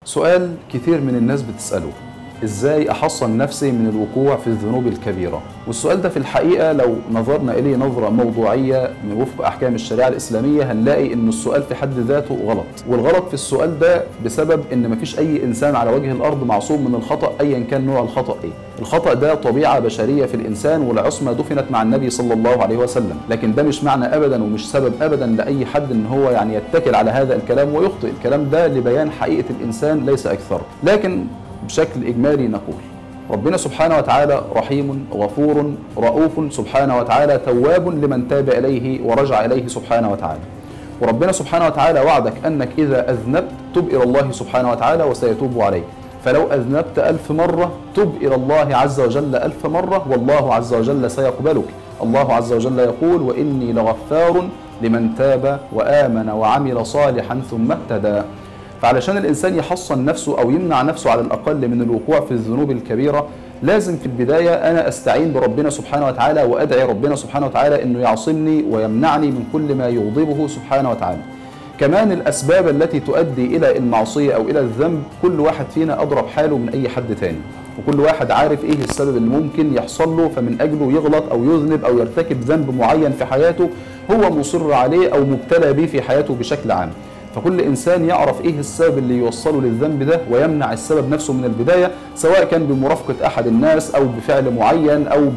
سؤال كتير من الناس بتسأله ازاي احصن نفسي من الوقوع في الذنوب الكبيرة والسؤال ده في الحقيقة لو نظرنا اليه نظرة موضوعية من وفق احكام الشريعة الاسلامية هنلاقي ان السؤال في حد ذاته غلط والغلط في السؤال ده بسبب ان مفيش اي انسان على وجه الارض معصوم من الخطأ ايا كان نوع الخطأ ايه الخطأ ده طبيعة بشرية في الانسان والعصمة دفنت مع النبي صلى الله عليه وسلم لكن ده مش معنى ابدا ومش سبب ابدا لاي حد ان هو يعني يتكل على هذا الكلام ويخطئ الكلام ده لبيان حقيقة الانسان ليس اكثر لكن بشكل إجمالي نقول ربنا سبحانه وتعالى رحيم غفور رؤوف سبحانه وتعالى تواب لمن تاب إليه ورجع إليه سبحانه وتعالى وربنا سبحانه وتعالى وعدك أنك إذا أذنبت تب إلى الله سبحانه وتعالى وسيتوب عليك فلو أذنبت ألف مرة تب إلى الله عز وجل ألف مرة والله عز وجل سيقبلك الله عز وجل يقول وإني لغفار لمن تاب وآمن وعمل صالحا ثم اهتدى فعلشان الانسان يحصن نفسه او يمنع نفسه على الاقل من الوقوع في الذنوب الكبيره لازم في البدايه انا استعين بربنا سبحانه وتعالى وادعي ربنا سبحانه وتعالى انه يعصمني ويمنعني من كل ما يغضبه سبحانه وتعالى. كمان الاسباب التي تؤدي الى المعصيه او الى الذنب كل واحد فينا اضرب حاله من اي حد تاني. وكل واحد عارف ايه السبب اللي ممكن يحصل له فمن اجله يغلط او يذنب او يرتكب ذنب معين في حياته هو مصر عليه او مبتلى به في حياته بشكل عام. فكل انسان يعرف ايه السبب اللي يوصله للذنب ده ويمنع السبب نفسه من البدايه سواء كان بمرافقه احد الناس او بفعل معين او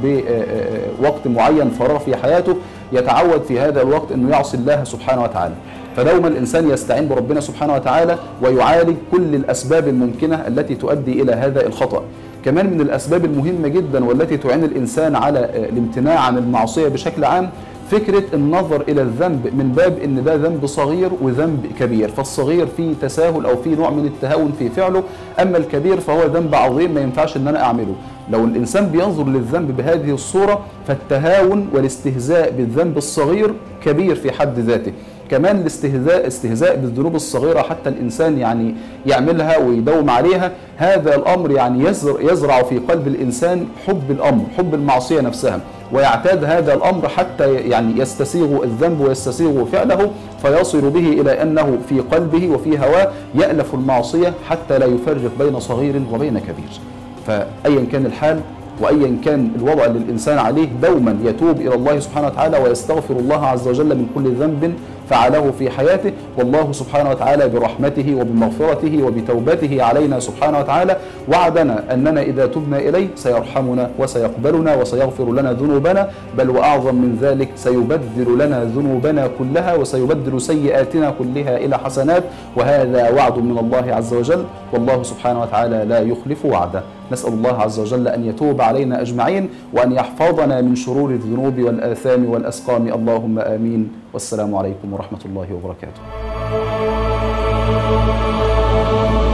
بوقت معين فراغ في حياته يتعود في هذا الوقت انه يعصي الله سبحانه وتعالى. فدوما الانسان يستعين بربنا سبحانه وتعالى ويعالج كل الاسباب الممكنه التي تؤدي الى هذا الخطا. كمان من الاسباب المهمه جدا والتي تعين الانسان على الامتناع عن المعصيه بشكل عام فكرة النظر إلى الذنب من باب إن ده ذنب صغير وذنب كبير فالصغير فيه تساهل أو فيه نوع من التهاون في فعله أما الكبير فهو ذنب عظيم ما ينفعش إن أنا أعمله لو الإنسان بينظر للذنب بهذه الصورة فالتهاون والاستهزاء بالذنب الصغير كبير في حد ذاته كمان الاستهزاء استهزاء بالذنوب الصغيرة حتى الإنسان يعني يعملها ويداوم عليها هذا الأمر يعني يزرع في قلب الإنسان حب الأمر حب المعصية نفسها ويعتاد هذا الأمر حتى يعني يستسيغ الذنب ويستسيغ فعله فيصل به إلى أنه في قلبه وفي هواه يألف المعصية حتى لا يفرق بين صغير وبين كبير فأيا كان الحال وايا كان الوضع اللي الانسان عليه دوما يتوب الى الله سبحانه وتعالى ويستغفر الله عز وجل من كل ذنب فعله في حياته والله سبحانه وتعالى برحمته وبمغفرته وبتوبته علينا سبحانه وتعالى وعدنا اننا اذا تبنا اليه سيرحمنا وسيقبلنا وسيغفر لنا ذنوبنا بل واعظم من ذلك سيبدل لنا ذنوبنا كلها وسيبدل سيئاتنا كلها الى حسنات وهذا وعد من الله عز وجل والله سبحانه وتعالى لا يخلف وعده نسال الله عز وجل ان يتوب علينا اجمعين وان يحفظنا من شرور الذنوب والاثام والاسقام اللهم امين والسلام عليكم ورحمه الله وبركاته